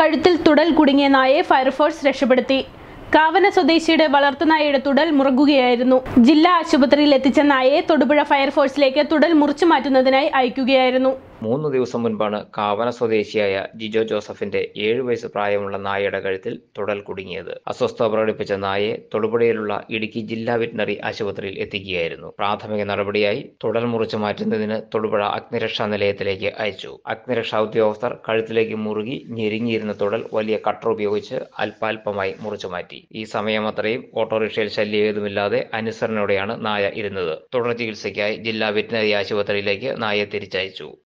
കഴുത്തിൽ തുടൽ കുടുങ്ങിയ നായയെ ഫയർഫോഴ്സ് രക്ഷപ്പെടുത്തി കാവന സ്വദേശിയുടെ വളർത്തുനായയുടെ തുടൽ മുറുകുകയായിരുന്നു ജില്ലാ ആശുപത്രിയിൽ എത്തിച്ച നായയെ തൊടുപുഴ ഫയർഫോഴ്സിലേക്ക് തുടൽ മുറിച്ചു മാറ്റുന്നതിനായി അയക്കുകയായിരുന്നു മൂന്ന് ദിവസം മുൻപാണ് കാവന സ്വദേശിയായ ജിജോ ജോസഫിന്റെ ഏഴു വയസ്സ് പ്രായമുള്ള നായയുടെ കഴുത്തിൽ തുടൽ കുടുങ്ങിയത് അസ്വസ്ഥത പ്രകടിപ്പിച്ച നായയെ തൊടുപുഴയിലുള്ള ഇടുക്കി ജില്ലാ വെറ്റിനറി ആശുപത്രിയിൽ എത്തിക്കുകയായിരുന്നു പ്രാഥമിക നടപടിയായി തുടൽ മുറിച്ചു മാറ്റുന്നതിന് തൊടുപുഴ അഗ്നിരക്ഷാ നിലയത്തിലേക്ക് അയച്ചു അഗ്നിരക്ഷാ ഉദ്യോഗസ്ഥർ കഴുത്തിലേക്ക് മുറുകി ഞെരുങ്ങിയിരുന്ന തുടൽ വലിയ കട്ടർ ഉപയോഗിച്ച് അല്പാൽപമായി മുറിച്ചു മാറ്റി ഈ സമയം അത്രയും ഓട്ടോറിക്ഷയിൽ ശല്യം ഏതുമില്ലാതെ അനുസരണയോടെയാണ് നായ ഇരുന്നത് തുടർ ചികിത്സയ്ക്കായി ജില്ലാ വെറ്റിനറി ആശുപത്രിയിലേക്ക് നായയെ തിരിച്ചയച്ചു